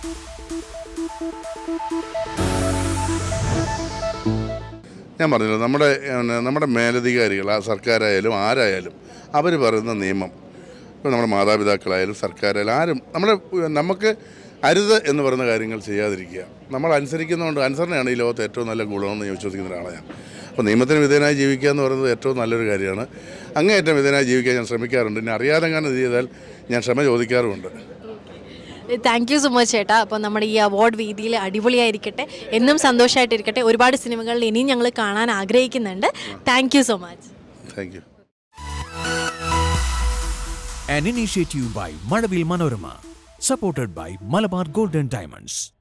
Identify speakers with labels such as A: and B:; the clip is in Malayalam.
A: ഞാൻ പറഞ്ഞല്ലോ നമ്മുടെ പിന്നെ, നമ്മുടെ മേലധികാരികൾ ആ സർക്കാരായാലും ആരായാലും അവർ പറയുന്ന നിയമം ഇപ്പോൾ നമ്മുടെ മാതാപിതാക്കളായാലും സർക്കാരായാലും ആരും നമ്മളെ നമുക്ക് അരുത് എന്ന് പറയുന്ന കാര്യങ്ങൾ ചെയ്യാതിരിക്കുക നമ്മൾ അനുസരിക്കുന്നതുകൊണ്ട് അനുസരണയാണ് ഈ ലോകത്ത് ഏറ്റവും നല്ല ഗുണമെന്ന് ഞാൻ വിശ്വസിക്കുന്ന ഒരാളാണ് ഞാൻ അപ്പോൾ നിയമത്തിന് വിധേയനായി ജീവിക്കുക എന്ന് പറയുന്നത് ഏറ്റവും നല്ലൊരു കാര്യമാണ് അങ്ങേയറ്റം വിധേയനായി ജീവിക്കാൻ ഞാൻ ശ്രമിക്കാറുണ്ട് ഇനി അറിയാതെ അങ്ങനെ ഇത് ചെയ്താൽ ഞാൻ ക്ഷമ ചോദിക്കാറുമുണ്ട്
B: താങ്ക് യു സോ മച്ച് ചേട്ടാ അപ്പോൾ നമ്മുടെ ഈ അവാർഡ് വേദിയിൽ അടിപൊളിയായിരിക്കട്ടെ എന്നും സന്തോഷമായിട്ടിരിക്കട്ടെ ഒരുപാട് സിനിമകളിൽ ഇനിയും ഞങ്ങൾ കാണാൻ ആഗ്രഹിക്കുന്നുണ്ട് thank you so much
A: thank you
C: An initiative by Madhavil Manorama, supported by Malabar Golden Diamonds.